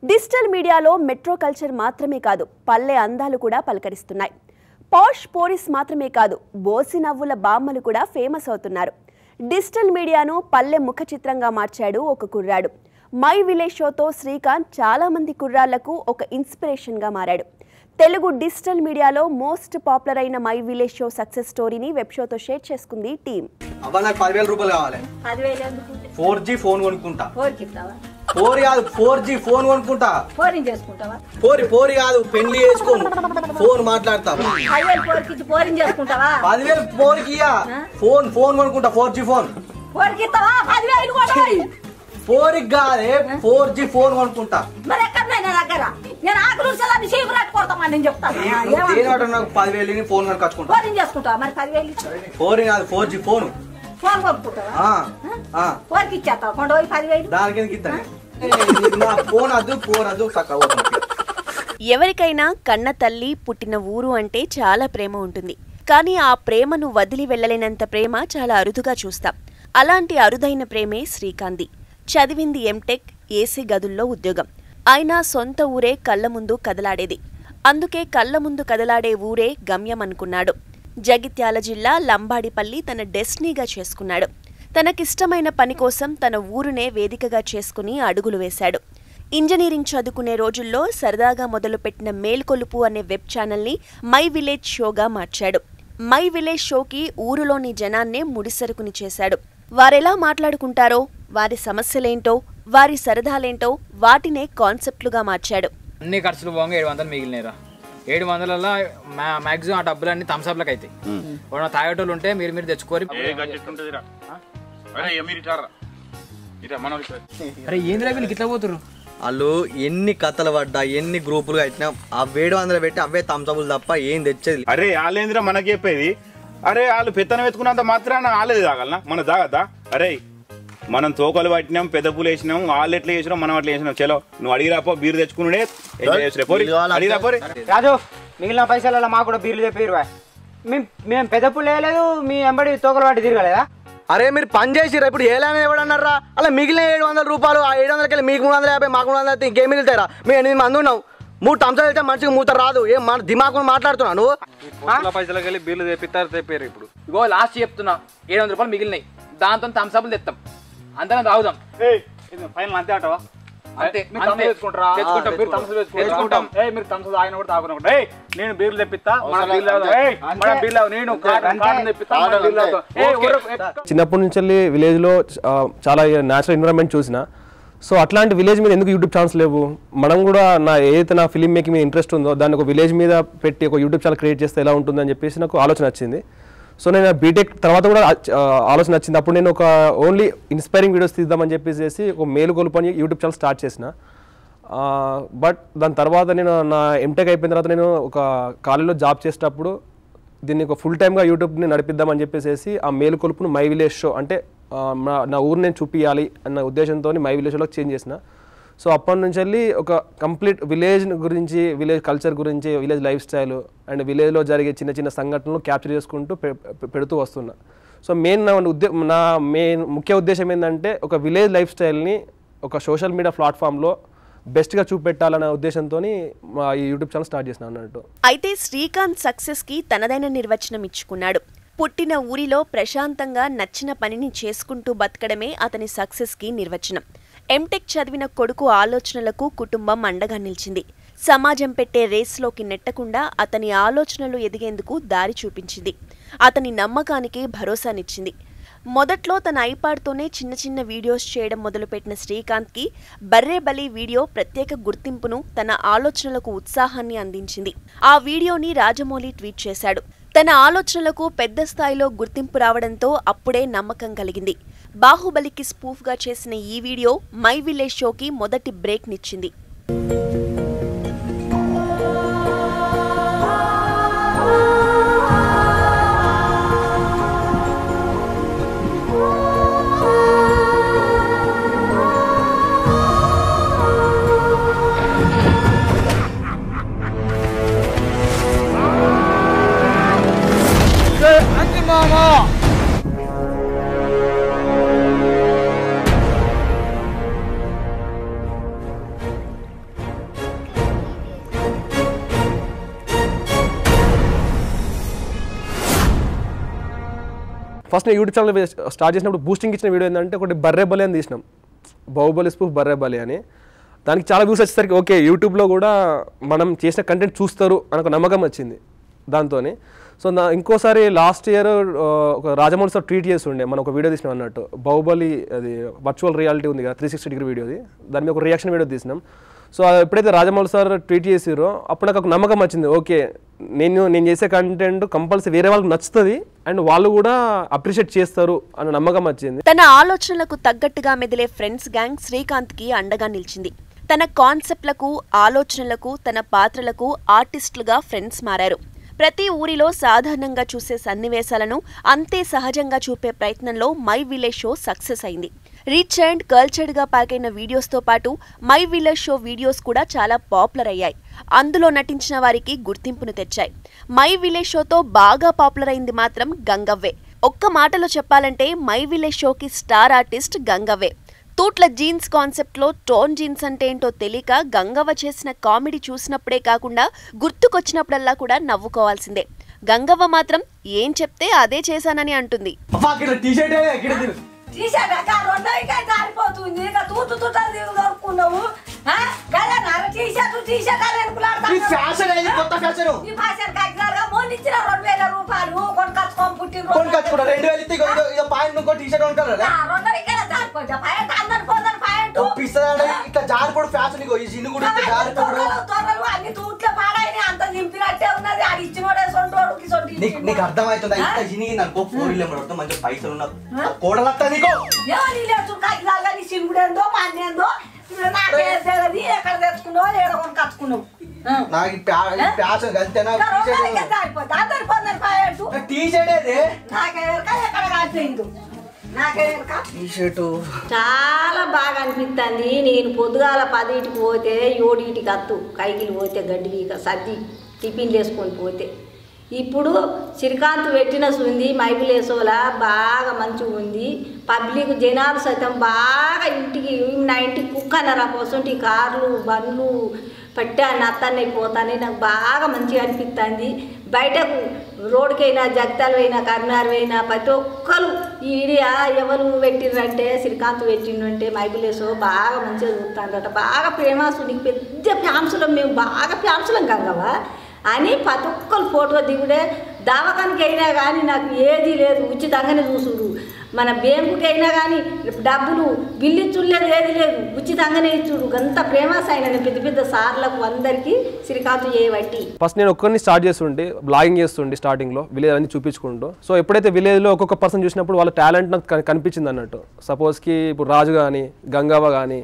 Digital మీడియాలో metro culture మాత్రమే కాదు పల్లె అందాలు కూడా పలకరిస్తున్నాయి పాష్ పోరిస్ మాత్రమే కాదు బోసి నవ్వుల బామ్మలు కూడా ఫేమస్ అవుతున్నారు డిజిటల్ మీడియాను పల్లె ముఖ చిత్రంగా మార్చాడు ఒక కుర్రాడు మై విలేజ్ షోతో శ్రీకాంత్ చాలా మంది కుర్రాళ్లకు ఒక ఇన్స్పిరేషన్గా మారాడు తెలుగు డిజిటల్ మీడియాలో మోస్ట్ పాపులర్ అయిన మై విలేజ్ షో సక్సెస్ స్టోరీని వెబ్ షోతో షేర్ చేసుకుంది టీం అవ్వ నాకు పదివేల రూపాయలు కావాలి పదివేలు ఎందుకు ఫోర్ జీ ఫోన్ కొనుక్కుంటా ఫోర్కి ఇస్తావా ఫోర్ కాదు ఫోర్ జీ ఫోన్ కొనుక్కుంటా ఫోరింగ్ చేసుకుంటావా ఫోర్ ఫోర్ కాదు పెళ్లి చేసుకోను ఫోన్ మాట్లాడతా పదివేలు ఫోర్కి ఇచ్చి ఫోరింగ్ చేసుకుంటావా పదివేలు ఫోన్ కి ఫోన్ ఫోన్ కొనుక్కుంటా ఫోర్ జీ ఫోన్ ఫోర్కి ఇస్తావా పదివేలు కూడా ఫోర్ కాదే ఫోర్ జీ ఫోన్ కొనుక్కుంటా మరి ఎక్కడ నా దగ్గర నేను ఆకులు సలాన్ని చీపు రాకపోతామా నేను చెప్తాను దేని నాకు పదివేలు ఇన్ని ఫోన్ కొనుక్కొచ్చుకుంటా ఫోరింగ్ చేసుకుంటావా మరి పదివేలు ఇచ్చి ఫోర్ కాదు ఫోర్ జీ ఫోన్ ఫోన్ కొనుక్కుంటావా ఆ, ఆ, ఫోర్కి ఇచ్చేస్తావా కొండ పోయి పదివేలు దానికి ఎందుకు ఇస్తాను నా ఫోన్ అద్దు ఫోన్ అద్దు చక్కగా ఎవరికైనా కన్న తల్లి పుట్టిన ఊరు అంటే చాలా ప్రేమ ఉంటుంది కానీ ఆ ప్రేమను వదిలి వెళ్ళలేనంత ప్రేమ చాలా అరుదుగా చూస్తాం అలాంటి అరుదైన ప్రేమే శ్రీకాంతి చదివింది ఎంటెక్ ఏసీ గదుల్లో ఉద్యోగం ఆయన సొంత ఊరే కళ్ళ ముందు కదలాడేది అందుకే కళ్ళ ముందు కదలాడే ఊరే గమ్యం అనుకున్నాడు జగిత్యాల జిల్లా లంబాడిపల్లి తన డెస్టినీగా చేసుకున్నాడు తనకిష్టమైన పని కోసం తన ఊరునే వేదికగా చేసుకుని అడుగులు వేశాడు ఇంజనీరింగ్ చదువుకునే రోజుల్లో సరదాగా మొదలుపెట్టిన మేల్కొలుపు అనే వెబ్ ఛానల్ని మై విలేజ్ షోగా మార్చాడు మై విలేజ్ షోకి ఊరులోని జనాన్నే ముడిసరుకుని చేశాడు వారెలా మాట్లాడుకుంటారో వారి సమస్యలేంటో వారి సరదాలేంటో వాటినే కాన్సెప్ట్లుగా మార్చాడు అన్ని ఖర్చులు పోగా ఏడు వందలు మిగిలినాయిరా ఏడు వందలలో మాక్సిమం ఆ డబ్బులన్నీ థమ్స్అప్లకు అవుతాయి ఎవరైనా తాగేటోళ్ళు ఉంటే మీరు మీరు తెచ్చుకోరి ఏ గంటెట్టుంటదిరా అరే మీరు ఇటారా ఇటా మనం ఇట్లా అరే ఏందిరా వీళ్ళకి ఇట్లా పోతురు వాళ్ళు ఎన్ని కథలు పడ్డా ఎన్ని గ్రూపులు కట్టినా ఆ వేడి వందలు పెట్టి అవే తంసబులు తప్ప ఏం తెచ్చేది అరే వాళ్ళేందిరా మనకి చెప్పేది అరే వాళ్ళు పెత్తనం ఎత్తుకున్నంత మాత్రాన వాళ్ళేది తాగలనా మన తాగద్దా అరే మనం తోకలు పట్టినాం పెద్ద పూలు వేసినాం వాళ్ళు ఎట్లా చేసినాం మనం అట్లా చేసినాం చలో నువ్వు అడిగిరాపో బీరు తెచ్చుకునే ఎంజాయ్ చేసిరే పోరి అడిగిరా పోరి రాజు మిగిలిన పైసలలో మాకు కూడా బీర్లు చెప్పారు మేము మేము పెద్ద పుల్లు వేయలేదు మీ ఎంబడి తోకలు పట్టి తిరగలేదా అరే మీరు పని చేసిరా ఇప్పుడు ఏలానే ఎవడన్నారా అలా మిగిలిన ఏడు వందల రూపాయలు ఆ ఏడు వందలకి వెళ్ళి మీకు మూడు వందల యాభై మాకు మూడు వందల అయితే ఇంకేం మిగులుతారా మేము ఎనిమిది మంది ఉన్నాం మూడు టంసాలు వెళ్తే మనిషికి మూత రాదు ఏం మన దిమాకులు మాట్లాడుతున్నావు నువ్వు పైసలకి వెళ్ళి బిల్లు తెప్పిస్తారు తెప్పారు ఇప్పుడు ఇగో లాస్ట్ చెప్తున్నా ఏడు వందల రూపాయలు మిగిలినాయి దాంతో థమ్స్అప్లు తెస్తాం అందరం తాగుదాం ఫైనల్ అంతే అంటావా అంతే మీరు తమ్ముడు తెచ్చుకుంటారా తెచ్చుకుంటాం మీరు తమ్ముడు తెచ్చుకుంటాం ఏ మీరు తమ్ముడు ఆయన కూడా తాగునప్పుడు ఏ నేను బీర్లు తెప్పిస్తా మన బీర్లు తాగుదాం. ఏయ్, మన బీర్లు తాగు. నేను కాటన్ తెప్పిస్తా మన బీర్లు తాగుదాం. ఏయ్, ఊరు- ఏ, చిన్నప్పటి నుంచి వెళ్ళి విలేజ్లో ఆ, చాలా న్యాచురల్ ఎన్విరాన్మెంట్ చూసిన సో అట్లాంటి విలేజ్ మీద ఎందుకు యూట్యూబ్ ఛానల్స్ లేవు మనం కూడా నా ఏదైతే నా ఫిలిం మేకింగ్ మీద ఇంట్రెస్ట్ ఉందో దాన్ని ఒక విలేజ్ మీద పెట్టి ఒక యూట్యూబ్ ఛానల్ క్రియేట్ చేస్తే ఎలా ఉంటుందని చెప్పేసి నాకు ఆలోచన వచ్చింది సో నేను బీటెక్ తర్వాత కూడా ఆ, ఆలోచన వచ్చింది అప్పుడు నేను ఒక ఓన్లీ ఇన్స్పైరింగ్ వీడియోస్ తీద్దామని చెప్పేసి ఒక మేలు కొలుపని యూట్యూబ్ ఛానల్ స్టార్ట్ చేసిన బట్ దాని తర్వాత నేను నా ఎంటెక్ అయిపోయిన తర్వాత నేను ఒక కాలేజీలో జాబ్ చేసేటప్పుడు దీన్ని ఒక ఫుల్ టైమ్గా యూట్యూబ్ని నడిపిద్దామని చెప్పేసి ఆ మేలు కొలుపును మై విలేజ్ షో అంటే ఆ, నా నా ఊరు నేను చూపించాలి అన్న ఉద్దేశంతో మై విలేజ్లో చేంజ్ చేసిన సో అప్పటి నుంచి వెళ్ళి ఒక కంప్లీట్ విలేజ్ గురించి విలేజ్ కల్చర్ గురించి విలేజ్ లైఫ్ స్టైల్ అండ్ విలేజ్లో జరిగే చిన్న చిన్న సంఘటనలు క్యాప్చర్ చేసుకుంటూ పె- పె- పెడుతూ వస్తున్నా సో మెయిన్ నా ఉద్దే నా మెయిన్ ముఖ్య ఉద్దేశం ఏంటంటే ఒక విలేజ్ లైఫ్ స్టైల్ని ఒక సోషల్ మీడియా ప్లాట్ఫామ్లో బెస్ట్గా చూపెట్టాలనే ఉద్దేశంతో ఈ యూట్యూబ్ ఛానల్ స్టార్ట్ చేసిన అన్నట్టు అయితే శ్రీకాంత్ సక్సెస్ కి తనదైన నిర్వచనం ఇచ్చుకున్నాడు పుట్టిన ఊరిలో ప్రశాంతంగా నచ్చిన పనిని చేసుకుంటూ బతకడమే అతని సక్సెస్ కి నిర్వచనం ఎంటెక్ చదివిన కొడుకు ఆలోచనలకు కుటుంబం అండగా నిలిచింది సమాజం పెట్టే రేస్లోకి నెట్టకుండా అతని ఆలోచనలు ఎదిగేందుకు దారి చూపించింది అతని నమ్మకానికి భరోసానిచ్చింది మొదట్లో తన ఐపాడ్తోనే చిన్న చిన్న వీడియోస్ చేయడం మొదలుపెట్టిన శ్రీకాంత్కి బర్రే బలి వీడియో ప్రత్యేక గుర్తింపును తన ఆలోచనలకు ఉత్సాహాన్ని అందించింది ఆ వీడియోని రాజమౌళి ట్వీట్ చేశాడు తన ఆలోచనలకు పెద్ద స్థాయిలో గుర్తింపు రావడంతో అప్పుడే నమ్మకం కలిగింది బాహుబలికి స్పూఫ్గా చేసిన ఈ వీడియో మై విలేజ్ షోకి మొదటి బ్రేక్నిచ్చింది ఫస్ట్ నేను యూట్యూబ్ ఛానల్ స్టార్ట్ చేసినప్పుడు బూస్టింగ్ ఇచ్చిన వీడియో ఏంటంటే ఒకటి బర్రె బలి అని తీసినాం బాహుబలి స్పూఫ్ బర్రె బలి అని దానికి చాలా వ్యూస్ వచ్చేసరికి ఓకే యూట్యూబ్లో కూడా మనం చేసిన కంటెంట్ చూస్తారు అని ఒక నమ్మకం వచ్చింది దాంతో సో నా ఇంకోసారి లాస్ట్ ఇయర్ ఒక రాజమౌళి సార్ ట్వీట్ చేసి ఉండే మనం ఒక వీడియో తీసినాం అన్నట్టు బాహుబలి అది వర్చువల్ రియాలిటీ ఉంది కదా త్రీ సిక్స్టీ డిగ్రీ వీడియోది దాని మీద ఒక రియాక్షన్ వీడియో తీసినాం సో అది ఎప్పుడైతే రాజమౌళి సార్ ట్వీట్ చేసిరో అప్పుడు నాకు ఒక నమ్మకం వచ్చింది ఓకే నేను నేను చేసే కంటెంట్ కంపల్సరీ వేరే వాళ్ళకి నచ్చుతుంది అండ్ వాళ్ళు కూడా అప్రిషియేట్ చేస్తారు అన్న నమ్మకం వచ్చింది తన ఆలోచనలకు తగ్గట్టుగా మెదిలే ఫ్రెండ్స్ గ్యాంగ్ శ్రీకాంత్కి అండగా నిలిచింది తన కాన్సెప్ట్లకు ఆలోచనలకు తన పాత్రలకు ఆర్టిస్టులుగా ఫ్రెండ్స్ మారారు ప్రతి ఊరిలో సాధారణంగా చూసే సన్నివేశాలను అంతే సహజంగా చూపే ప్రయత్నంలో మై విలేజ్ షో సక్సెస్ అయింది రీచ్ అండ్ కల్చర్డ్గా పాకైన వీడియోస్తో పాటు మై విలేజ్ షో వీడియోస్ కూడా చాలా పాపులర్ అయ్యాయి అందులో నటించిన వారికి గుర్తింపును తెచ్చాయి మై విలేజ్ షోతో బాగా పాపులర్ అయింది మాత్రం గంగవ్వే ఒక్క మాటలో చెప్పాలంటే మై విలేజ్ షోకి స్టార్ ఆర్టిస్ట్ గంగవ్వే తూట్ల జీన్స్ కాన్సెప్ట్లో టోన్ జీన్స్ అంటే ఏంటో తెలియక గంగవ్వ చేసిన కామెడీ చూసినప్పుడే కాకుండా గుర్తుకొచ్చినప్పుడల్లా కూడా నవ్వుకోవాల్సిందే గంగవ్వ మాత్రం ఏం చెప్తే అదే చేశానని అంటుంది టీషర్ట్ గిడ టీషర్ట్ అక్క రెండోకే జారిపోతుంది ఇక తూతు తుట దొరుకున్నావు గదన్నారు టీషర్ట్ టీషర్ట్ అని ఈ ఫ్యాషన్ ఇది కొత్త ఫ్యాషన్ ఈ ఫ్యాషన్ కాకినాడగా మొన్నిచ్చిన రెండు వేల రూపాయలు కొనుకొచ్చుకొని పుట్టిన కొనుకొచ్చుకుంటా రెండు వేలు ఇస్తే ఇగో ఇదో- ఇదో పాయింట్ ఇంకో టీషర్ట్ కొనుక్కోరా రెండో ఇక్కడ జారిపోతా పాయింట్ అందరు పోతారు పాయింట్ ఒప్పిస్తుందంటే ఇట్లా జారిపోడు ఫ్యాషన్ ఇగో ఈ జిన్ను కూడా ఇట్లా జారిపోడు తొర్రలు తొర్రలు అన్ని తూట్ల పాడైన అంత నింపినట్టే ఉన్నది అది ఇచ్చినోడే సొంటోడుకి సొంటి నీకు నీకు అర్థమవుతుందా ఇంత జినిగి అనుకో ఫోర్ వీలర్ పడుతుంది మంచి పైసలు ఉన్నారు కోడలత్తా నీకు ఎవరి లేదు కాకినాడగా నీ సింగుడేందో మాన్నేందో నాకేం తెలియదు ఎక్కడ తెచ్చుకున్నావు ఏడ కొనుకొచ్చుకున్నావు నాకు ఈ ప్యా- ఈ ఫ్యాషన్ అంతేనా జారిపోతా అందరు పోతారు పాయింట్ టీషర్ట్ ఏది నాకే ఎక్కడ కాట్లేదు నాకే టీషర్ట్ చాలా బాగా అనిపిస్తుంది నేను పొద్దుగాల పదింటికి పోతే ఏడింటికి అత్తు కైకిలు పోతే గడ్డి వీక సర్ది టిఫిన్లు వేసుకొని పోతే ఇప్పుడు శ్రీకాంత్ పెట్టిన సుంది మైబులేసోలా బాగా మంచిగా ఉంది పబ్లిక్ జనాలు సైతం బాగా ఇంటికి నా ఇంటికి కుక్క అన్నారా పోసంటి కార్లు బండ్లు పట్టాను అత్తన్నై పోతానే నాకు బాగా మంచిగా అనిపిస్తుంది బయటకు రోడ్డుకైనా జగతాలు అయినా కర్నారు అయినా ప్రతి ఒక్కరు ఈ వీడియో ఎవరు పెట్టిర్రంటే శ్రీకాంత్ పెట్టిండంటే మైబులేసో బాగా మంచిగా చూస్తాడట బాగా ఫేమస్ నీకు పెద్ద ఫ్యాన్సులం మేము బాగా ఫ్యాన్సులం గంగవా అని ప్రతి ఒక్కరు ఫోటో దిగుడే దవాఖానికి అయినా కానీ నాకు ఏది లేదు ఉచితంగానే చూసుడు మన బ్యాంకుకి అయినా కానీ డబ్బులు బిల్లు ఇచ్చులేదు ఏది లేదు ఉచితంగానే ఇచ్చుడు అంత ఫేమస్ అయిన పెద్ద పెద్ద సార్లకు అందరికీ శ్రీకాంత్ చేయబట్టి ఫస్ట్ నేను ఒక్కరిని స్టార్ట్ చేస్తుంటే బ్లాగింగ్ చేస్తుండే స్టార్టింగ్లో విలేజ్ అన్ని చూపించుకుంటూ సో ఎప్పుడైతే విలేజ్లో ఒక్కొక్క పర్సన్ చూసినప్పుడు వాళ్ళ టాలెంట్ నాకు కని- కనిపించింది అన్నట్టు సపోజ్కి ఇప్పుడు రాజు కానీ గంగవ్వ కానీ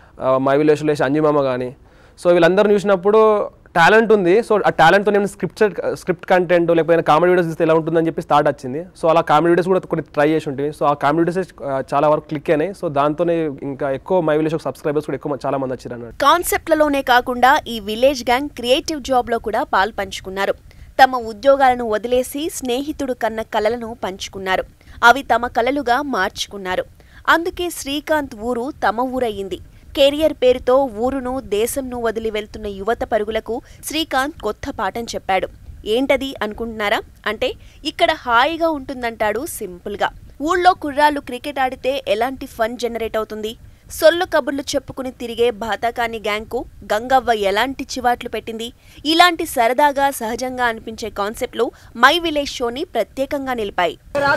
మై విలేజ్ లేసి అంజిమామ కానీ సో వీళ్ళందరిని చూసినప్పుడు టాలెంట్ ఉంది సో ఆ టాలెంట్తో నేను స్క్రిప్ట్ స్క్రిప్ట్ కంటెంట్ లేకపోతే కామెడీ వీడియోస్ ఇస్తే ఎలా ఉంటుందని చెప్పి స్టార్ట్ వచ్చింది సో అలా కామెడీ వీడియోస్ కూడా కొన్ని ట్రై చేసి ఉంటుంది సో ఆ కామెడీ వీడియోస్ చాలా వరకు క్లిక్ అయినాయి సో దాంతోనే ఇంకా ఎక్కువ మై విలేజ్ సబ్స్క్రైబర్స్ కూడా ఎక్కువ చాలా మంది వచ్చారు అన్నట్టు కాన్సెప్ట్లలోనే కాకుండా ఈ విలేజ్ గ్యాంగ్ క్రియేటివ్ జాబ్లో కూడా పాలు పంచుకున్నారు తమ ఉద్యోగాలను వదిలేసి స్నేహితుడు కన్న కలలను పంచుకున్నారు అవి తమ కలలుగా మార్చుకున్నారు అందుకే శ్రీకాంత్ ఊరు తమ ఊరయ్యింది కెరియర్ పేరుతో ఊరును దేశంను వదిలి వెళ్తున్న యువత పరుగులకు శ్రీకాంత్ కొత్త పాఠం చెప్పాడు ఏంటది అనుకుంటున్నారా అంటే ఇక్కడ హాయిగా ఉంటుందంటాడు సింపుల్గా ఊళ్ళో కుర్రాళ్ళు క్రికెట్ ఆడితే ఎలాంటి ఫన్ జనరేట్ అవుతుంది సొల్లు కబుర్లు చెప్పుకుని తిరిగే బాతాకాని గ్యాంగ్కు గంగవ్వ ఎలాంటి చివాట్లు పెట్టింది ఇలాంటి సరదాగా సహజంగా అనిపించే కాన్సెప్ట్లు మై విలేజ్ షోని ప్రత్యేకంగా నిలిపాయి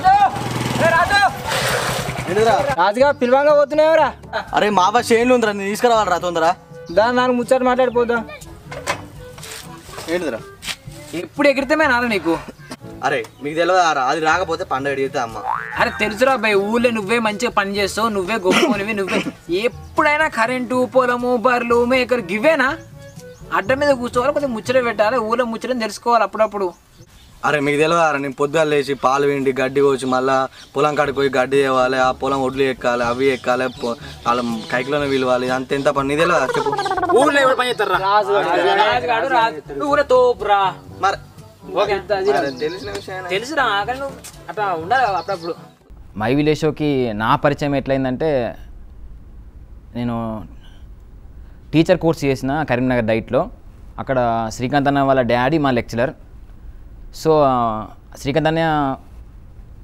రాజుగా పిలవంగా పోతున్నావురా అరే మావ చేనులు ఉందిరా నేను తీసుకురావాలరా తొందర దాని దాని ముచ్చట మాట్లాడిపోదాం ఏంటిదిరా ఎప్పుడు ఎగిరితేమే నాన్న నీకు అరే మీకు తెలియదు అది రాకపోతే పండుగ అడిగితే అమ్మ అరే తెలుసురా అబ్బాయి ఊళ్ళో నువ్వే మంచిగా పని చేస్తావు నువ్వే గొప్పనివి నువ్వే ఎప్పుడైనా కరెంటు పొలము బర్రెలు మేకలు గివేనా అడ్డ మీద కూర్చోవాలి కొద్దిగా ముచ్చట పెట్టాలి ఊళ్ళో ముచ్చటని తెలుసుకోవాలి అప్పుడప్పుడు అరే మీకు తెలియదు నేను పొద్దుగా లేచి పాలు వెండి గడ్డి కోసి మళ్ళా పొలం కాడికి పోయి గడ్డి తేవాలి ఆ పొలం ఒడ్లు ఎక్కాలి అవి ఎక్కాలి పొ- వాళ్ళ కైకిలోనే విలువాలి అంత ఎంత పని నీకు తెలియదా చెప్పు ఊళ్ళో ఎవరు పని చేస్తారా రాజుగాడు రాజు నువ్వు కూడా తోపురా మరి ఓకే అరే, తెలిసిన విషయం తెలుసురా కానీ నువ్వు అట్లా ఉండాలి అప్పుడప్పుడు మై విలేజ్ షోకి నా పరిచయం ఎట్లయిందంటే నేను టీచర్ కోర్స్ చేసిన కరీంనగర్ డైట్లో అక్కడ శ్రీకాంత్ అన్న వాళ్ళ డాడీ మా లెక్చరర్ సో ఆ, శ్రీకాంత్ అన్న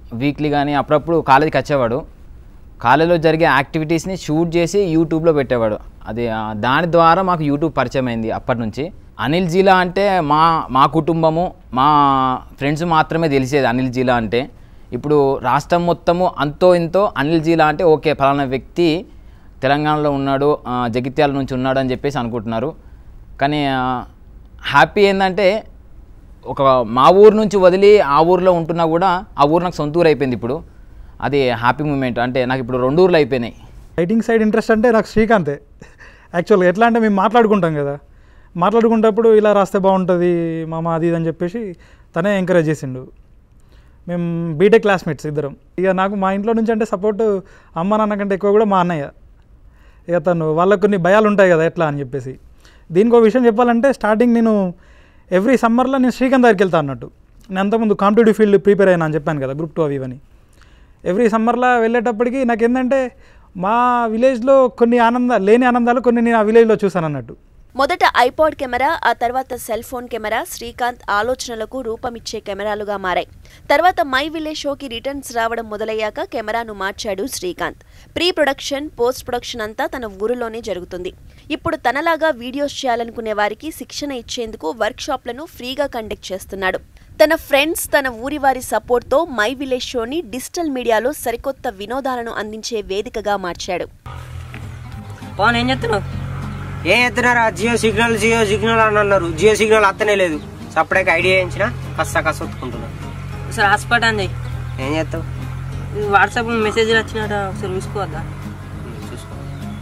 వీక్లీ కానీ అప్పుడప్పుడు కాలేజీకి వచ్చేవాడు కాలేజీలో జరిగే యాక్టివిటీస్ని షూట్ చేసి యూట్యూబ్లో పెట్టేవాడు అది ఆ, దాని ద్వారా మాకు యూట్యూబ్ పరిచయం అయింది అప్పటి నుంచి అనిల్ జీలా అంటే మా మా కుటుంబము మా ఫ్రెండ్స్ మాత్రమే తెలిసేది అనిల్ జీలా అంటే ఇప్పుడు రాష్ట్రం మొత్తము అంతో ఇంతో అనిల్ జీలా అంటే ఓకే ఫలానా వ్యక్తి తెలంగాణలో ఉన్నాడు ఆ, జగిత్యాల నుంచి ఉన్నాడు అని చెప్పేసి అనుకుంటున్నారు కానీ ఆ, హ్యాపీ ఏంటంటే ఒక మా ఊరు నుంచి వదిలి ఆ ఊర్లో ఉంటున్నా కూడా ఆ ఊరు నాకు సొంత ఊరు అయిపోయింది ఇప్పుడు అది హ్యాపీ మూమెంట్ అంటే నాకు ఇప్పుడు రెండు ఊర్లు అయిపోయినాయి రైటింగ్ సైడ్ ఇంట్రెస్ట్ అంటే నాకు శ్రీకాంతే యాక్చువల్గా ఎట్లా అంటే మేము మాట్లాడుకుంటాం కదా మాట్లాడుకునేటప్పుడు ఇలా రాస్తే బాగుంటుంది మామ అది ఇది అని చెప్పేసి తనే ఎంకరేజ్ చేసిండు మేము బీటెక్ క్లాస్మేట్స్ ఇద్దరం ఇక నాకు మా ఇంట్లో నుంచి అంటే సపోర్ట్ అమ్మ నాన్న కంటే ఎక్కువ కూడా మా అన్నయ్య ఇక తను వాళ్ళకు కొన్ని భయాలు ఉంటాయి కదా ఎట్లా అని చెప్పేసి దీనికి ఒక విషయం చెప్పాలంటే స్టార్టింగ్ నేను ఎవ్రీ సమ్మర్లో నేను శ్రీకాంత్ దగ్గరికి వెళ్తాను అన్నట్టు నేను అంతకుముందు కాంపిటేటివ్ ఫీల్డ్ ప్రిపేర్ అయినా అని చెప్పాను కదా గ్రూప్ టూ అవి ఇవని ఎవ్రీ సమ్మర్లో వెళ్ళేటప్పటికి నాకు ఏంటంటే మా విలేజ్లో కొన్ని ఆనందాలు లేని ఆనందాలు కొన్ని నేను ఆ విలేజ్లో చూసాను అన్నట్టు మొదట ఐపాడ్ కెమెరా ఆ తర్వాత సెల్ ఫోన్ కెమెరా శ్రీకాంత్ ఆలోచనలకు రూపమిచ్చే కెమెరాలుగా మారాయి తర్వాత మై విలేజ్ షోకి రిటర్న్స్ రావడం మొదలయ్యాక కెమెరాను మార్చాడు Srikanth pre production post production అంతా తన ఊరిలోనే జరుగుతుంది ఇప్పుడు తనలాగా వీడియోస్ చేయాలనుకునే వారికి శిక్షణ ఇచ్చేందుకు వర్క్షాప్లను ఫ్రీగా కండక్ట్ చేస్తున్నాడు తన ఫ్రెండ్స్ తన ఊరి వారి సపోర్ట్తో మై విలేజ్ షోని డిజిటల్ మీడియాలో సరికొత్త వినోదాలను అందించే వేదికగా మార్చాడు పవన్ ఏం చెప్తున్నావు ఏం చెప్తున్నారా జియో సిగ్నల్ జియో సిగ్నల్ అని అన్నారు జియో సిగ్నల్ అత్తనే లేదు సపరేట్గా ఐడియా వేయించిన కస్త కస్త ఒత్తుకుంటున్నా ఒకసారి హాస్పిటల్ అంది ఏం చేస్తావు వాట్సాప్ మెసేజ్ వచ్చినట్టు ఒకసారి చూసుకోవద్దా చూసుకో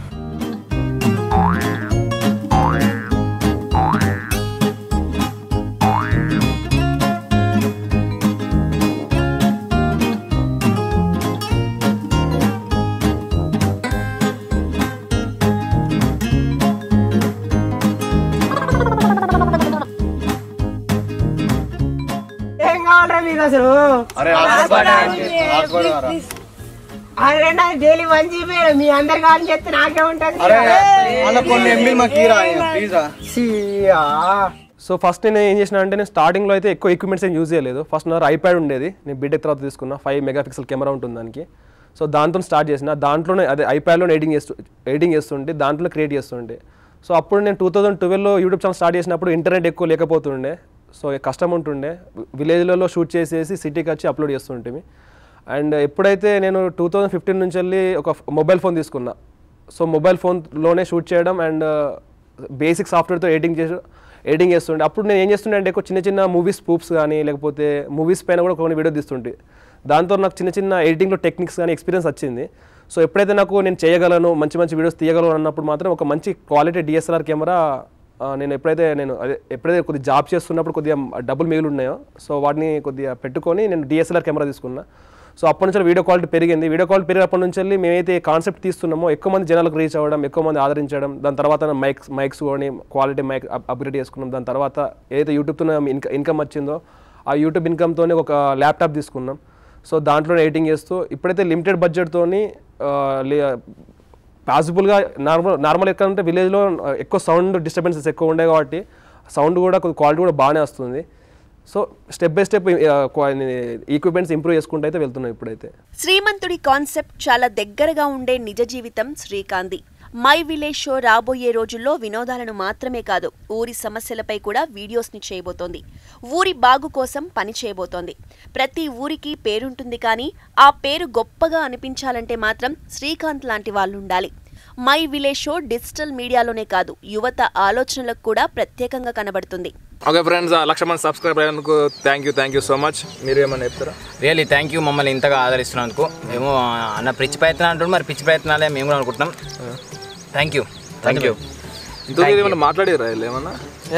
ఏం కావాలరా మీకు అసలు అరే, అరే నాకు డైలీ వన్ జీబీ మీ అందరు కావాలని చెప్తే నాకే ఉంటుంది అలా కొన్ని ఎంబీ మాకు ఇరా ప్లీజా సో ఫస్ట్ నేను ఏం చేసిన అంటే నేను స్టార్టింగ్లో అయితే ఎక్కువ ఎక్విప్మెంట్స్ ఏం యూజ్ చేయలేదు ఫస్ట్ నా ఐప్యాడ్ ఉండేది నేను బీటెక్ తర్వాత తీసుకున్న ఫైవ్ మెగా పిక్సెల్ కెమెరా ఉంటుంది దానికి సో దాంతో స్టార్ట్ చేసిన దాంట్లోనే అదే ఐప్యాడ్లో ఎడిటింగ్ చేస్తూ ఎడిటింగ్ చేస్తుంటే దాంట్లో క్రియేట్ చేస్తుండే సో అప్పుడు నేను టూ థౌజండ్ ట్వెల్వ్లో యూట్యూబ్ ఛానల్ స్టార్ట్ చేసినప్పుడు ఇంటర్నెట్ ఎక్కువ లేకపోతుండే సో కష్టం ఉంటుండే విలేజ్లలో షూట్ చేసేసి సిటీకి వచ్చి అప్లోడ్ చేస్తుంటే అండ్ ఎప్పుడైతే నేను టూ థౌజండ్ ఫిఫ్టీన్ నుంచి వెళ్ళి ఒక మొబైల్ ఫోన్ తీసుకున్నా సో మొబైల్ ఫోన్లోనే షూట్ చేయడం అండ్ బేసిక్ సాఫ్ట్వేర్తో ఎడిటింగ్ చేసి ఎడిటింగ్ చేస్తుండే అప్పుడు నేను ఏం చేస్తుండే అంటే ఎక్కువ చిన్న చిన్న మూవీస్ ప్రూఫ్స్ కానీ లేకపోతే మూవీస్ పైన కూడా కొన్ని వీడియో తీస్తుంటే దాంతో నాకు చిన్న చిన్న ఎడిటింగ్లో టెక్నిక్స్ కానీ ఎక్స్పీరియన్స్ వచ్చింది సో ఎప్పుడైతే నాకు నేను చేయగలను మంచి మంచి వీడియోస్ తీయగలను అన్నప్పుడు మాత్రం ఒక మంచి క్వాలిటీ డిఎస్ఎల్ఆర్ కెమెరా నేను ఎప్పుడైతే నేను అదే ఎప్పుడైతే కొద్దిగా జాబ్ చేస్తున్నప్పుడు కొద్దిగా డబ్బులు మిగిలి ఉన్నాయో సో వాటిని కొద్దిగా పెట్టుకొని నేను డిఎస్ఎల్ఆర్ కెమెరా తీసుకున్నా సో అప్పటి నుంచి వీడియో క్వాలిటీ పెరిగింది వీడియో క్వాలిటీ పెరిగినప్పటి నుంచి వెళ్ళి మేమైతే కాన్సెప్ట్ తీస్తున్నామో ఎక్కువ మంది జనాలకు రీచ్ అవ్వడం ఎక్కువ మంది ఆదరించడం దాని తర్వాత మైక్స్ మైక్స్ కొని క్వాలిటీ మైక్ అప్గ్రేడ్ చేసుకున్నాం దాని తర్వాత ఏదైతే యూట్యూబ్తో ఇన్కమ్ ఇన్కమ్ వచ్చిందో ఆ యూట్యూబ్ ఇన్కమ్తోనే ఒక ల్యాప్టాప్ తీసుకున్నాం సో దాంట్లో ఎడిటింగ్ చేస్తూ ఇప్పుడైతే లిమిటెడ్ బడ్జెట్తోని పాసిబుల్గా నార్మల్ నార్మల్ ఎక్కడంటే విలేజ్లో ఎక్కువ సౌండ్ డిస్టర్బెన్సెస్ ఎక్కువ ఉండే కాబట్టి సౌండ్ కూడా కొద్ది క్వాలిటీ కూడా బాగానే వస్తుంది so step by step equipments improve చేసుకుంటూ అయితే వెళ్తున్నాం ఇప్పుడైతే శ్రీమంతుడి కాన్సెప్ట్ చాలా దగ్గరగా ఉండే నిజ జీవితం శ్రీకాంతి మై విలేజ్ షో రాబోయే రోజుల్లో వినోదాలను మాత్రమే కాదు ఊరి సమస్యలపై కూడా వీడియోస్ని చేయబోతోంది ఊరి బాగు కోసం పని చేయబోతోంది ప్రతి ఊరికి పేరుంటుంది కానీ ఆ పేరు గొప్పగా అనిపించాలంటే మాత్రం శ్రీకాంత్ లాంటి వాళ్ళు ఉండాలి మై విలేజ్ షో డిజిటల్ మీడియాలోనే కాదు యువత ఆలోచనలకు కూడా ప్రత్యేకంగా కనబడుతుంది ఓకే ఫ్రెండ్స్ లక్ష మంది సబ్స్క్రైబ్ అయినందుకు thank you thank you so much మీరు ఏమన్నా చెప్తారా రియల్లీ థ్యాంక్ యూ మమ్మల్ని ఇంతగా ఆదరిస్తున్నందుకు మేము అన్న పిచ్చి ప్రయత్నం అంటుండే మరి పిచ్చి ప్రయత్నాలే మేము కూడా అనుకుంటున్నాం థ్యాంక్ యూ థ్యాంక్ యూ ఇంతకు ఏమన్నా మాట్లాడారా వీళ్ళు ఏమన్నా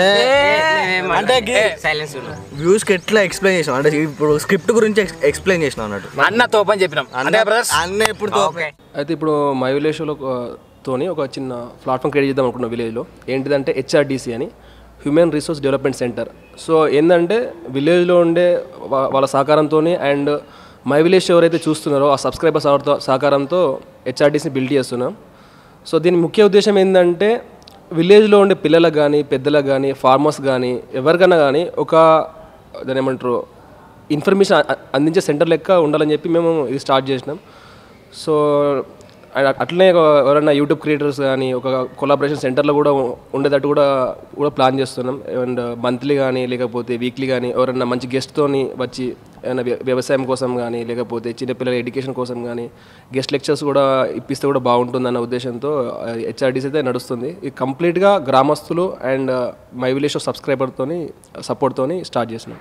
అంటే సైలెన్స్ వ్యూస్కి ఎట్లా ఎక్స్ప్లెయిన్ చేసినాం అంటే ఇప్పుడు స్క్రిప్ట్ గురించి ఎక్స్ప్లెయిన్ చేసినాం అన్నట్టు అన్న తోపని చెప్పినాం అంటే బ్రదర్స్ అన్న ఎప్పుడు ఓకే అయితే ఇప్పుడు మై విలేజ్లో తోని ఒక చిన్న ప్లాట్ఫామ్ క్రియేట్ చేద్దాం అనుకున్నాం విలేజ్లో ఏంటిదంటే హెచ్ఆర్డీసీ అని human resource development centre so ఏంటంటే విలేజ్లో ఉండే వా- వాళ్ళ సహకారంతో అండ్ మై విలేజ్ ఎవరైతే చూస్తున్నారో ఆ సబ్స్క్రైబర్స్ ఎవరితో సహకారంతో హెచ్ఆర్డీసీని బిల్డ్ చేస్తున్నాం సో దీని ముఖ్య ఉద్దేశం ఏంటంటే విలేజ్లో ఉండే పిల్లలకు కానీ పెద్దలకు కానీ ఫార్మర్స్ కానీ ఎవరికైనా కానీ ఒక దాని ఏమంటారు ఇన్ఫర్మేషన్ అ- అందించే సెంటర్ లెక్క ఉండాలని చెప్పి మేము ఇది స్టార్ట్ చేసినాం సో అండ్ అట్లనే ఒక ఎవరైనా యూట్యూబ్ క్రియేటర్స్ కానీ ఒక కొలాబరేషన్ సెంటర్లో కూడా ఉండేటట్టు కూడా కూడా ప్లాన్ చేస్తున్నాం అండ్ మంత్లీ కానీ లేకపోతే వీక్లీ కానీ ఎవరైనా మంచి గెస్ట్తోని వచ్చి ఏమైనా వ్య- వ్యవసాయం కోసం కానీ లేకపోతే చిన్నపిల్లల ఎడ్యుకేషన్ కోసం కానీ గెస్ట్ లెక్చర్స్ కూడా ఇప్పిస్తే కూడా బాగుంటుందన్న ఉద్దేశంతో హెచ్ఆర్డీస్ అయితే నడుస్తుంది ఇది కంప్లీట్గా గ్రామస్తులు అండ్ మై విలేజ్ సబ్స్క్రైబర్తోని సపోర్ట్తోని స్టార్ట్ చేసినాం